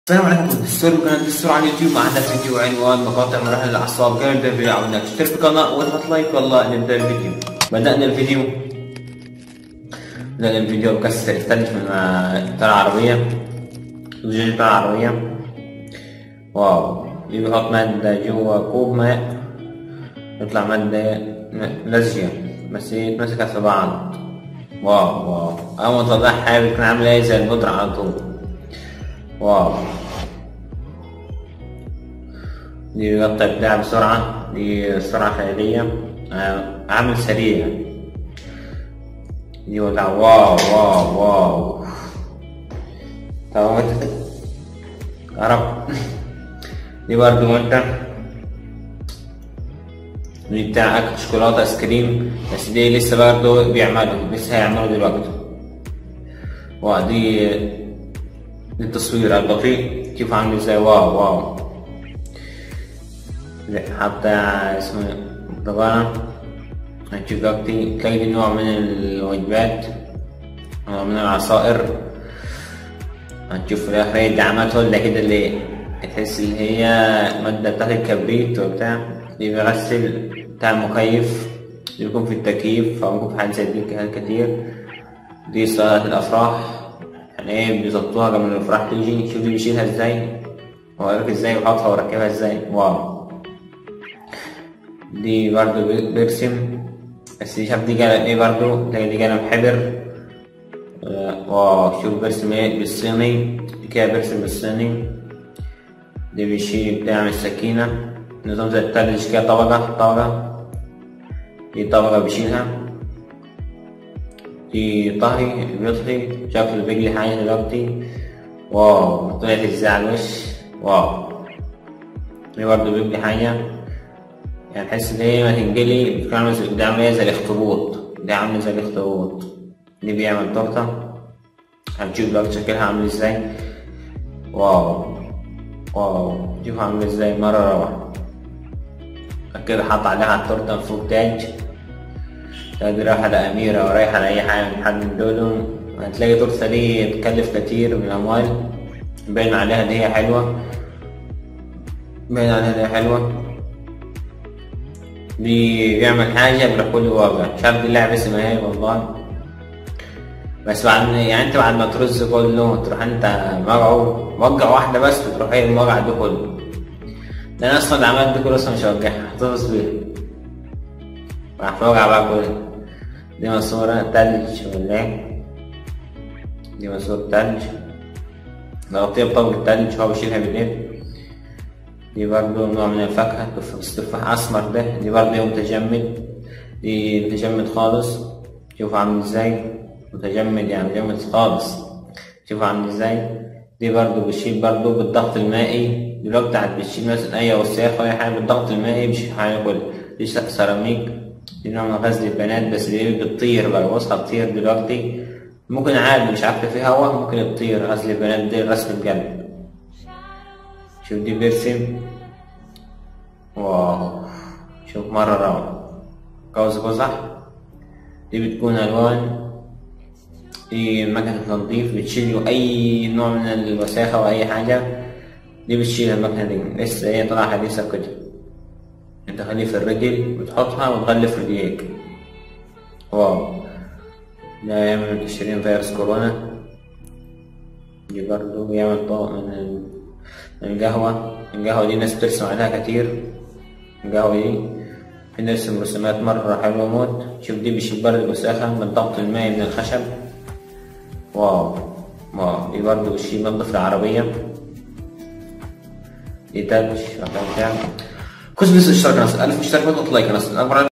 السلام عليكم دستور قناة دستور على اليوتيوب معنا فيديو عنوان مقاطع مراحل الأعصاب قبل نبدأ الفيديو عاوزناك تشترك في القناة وتحط لايك والله نبدأ الفيديو بدأنا الفيديو بدأنا الفيديو بكسر الثلج من الطيارة العربية زجاج الطيارة العربية واو دي بيحط مادة جوا كوب ماء يطلع مادة لزجة بس يتمسكها في بعض واو واو أول ما تطلعها بتكون عاملة إيه زي البودرة على طول واو دي بقطع بتاع بسرعة دي سرعة خيالية آه، عامل سريع دي وضع واو واو واو طب عرب دي برضو وانت دي بتاع اكل شوكولاتة ايس كريم بس دي لسه برضو بيعملوا لسه هيعملوا دلوقتي ودي التصوير البطيء كيف عامل ازاي واو واو حتى اسمه ضغانة هنشوف دلوقتي تلاقي دي نوع من الوجبات نوع من العصائر هنشوف في الآخر هي دعمته اللي كده اللي تحس اللي هي مادة بتاعت الكبريت وبتاع دي بيغسل بتاع المكيف اللي بيكون في التكييف أو ممكن في حاجات زي دي كتير دي صالة الأفراح يعني ايه بيظبطوها قبل ما الافراح تيجي شوف دي بيشيلها ازاي ووريك ازاي وحاطها وركبها ازاي واو دي برضو بيرسم بس دي شاف دي قلم ايه برضو تلاقي دي قلم حبر آه، واو شوف بيرسم ايه بالصيني دي كده بيرسم بالصيني دي بيشيل بيعمل سكينة نظام زي التلج كده طبقة طبقة دي طبقة بيشيلها في طهي بيطهي شاف البجلي حاجة دلوقتي واو طلعت ازاي على الوش واو دي برضه بيجلي حاجة يعني تحس ان هي ما تنجلي بتكون عاملة دي عاملة زي الاخطبوط دي عاملة زي الاخطبوط دي بيعمل تورتة هنشوف دلوقتي شكلها عامل ازاي واو واو شوف عامل ازاي مرة روعة كده حط عليها التورتة فوق تاج تلاقي رايحة لأميرة ورايحة لأي حاجة من حد من دول هتلاقي تورتة دي تكلف كتير من الأموال باين عليها إن هي حلوة باين عليها إن هي حلوة دي بيعمل حاجة بيروح كل واقع مش عارف دي اللعبة اسمها ايه والله بس بعد يعني انت بعد ما ترز كله تروح انت موقعه موقع واحدة بس وتروح هي الموقع ده كله ده انا اصلا العمليات دي كله اصلا مش هوجعها هتفصل بيها راح توقع بقى كله دي ماسورة تلج ولا ايه دي ماسورة تلج نغطيها بطبق التلج هو بيشيلها بالليل دي برضو نوع من الفاكهة بس تفاح أسمر ده دي برضو يوم متجمد دي متجمد خالص شوف عامل ازاي متجمد يعني متجمد خالص شوف عامل ازاي دي برضو بتشيل برضو بالضغط المائي دلوقتي بتاعت بتشيل مثلا أي وساخة أو أي حاجة بالضغط المائي بيشيل حاجة كلها دي سيراميك دي نوع من غزل البنات بس دي بتطير بقى بصها بتطير دلوقتي ممكن عادي مش عارفة في هوا ممكن تطير غزل البنات دي رسم القلب شوف دي بيرسم واو شوف مرة روعة قوس قزح دي بتكون ألوان دي مكنة تنظيف بتشيل أي نوع من الوساخة أو أي حاجة دي بتشيل المكنة دي لسه هي طالعة حديثة كده انت خليه في الرجل وتحطها وتغلف رجليك واو ده يعمل تشرين فيروس كورونا دي برضو بيعمل طبق من القهوة القهوة دي ناس بترسم عليها كتير القهوة دي في نرسم رسومات مرة حلوة موت شوف دي بيشيل برد الوساخة من الضغط المائي من الخشب واو واو دي برضو بتشيل نظف العربية دي تلج بتاع كل بس اشترك ناس ألف اشتراك وتطلع لايك ناس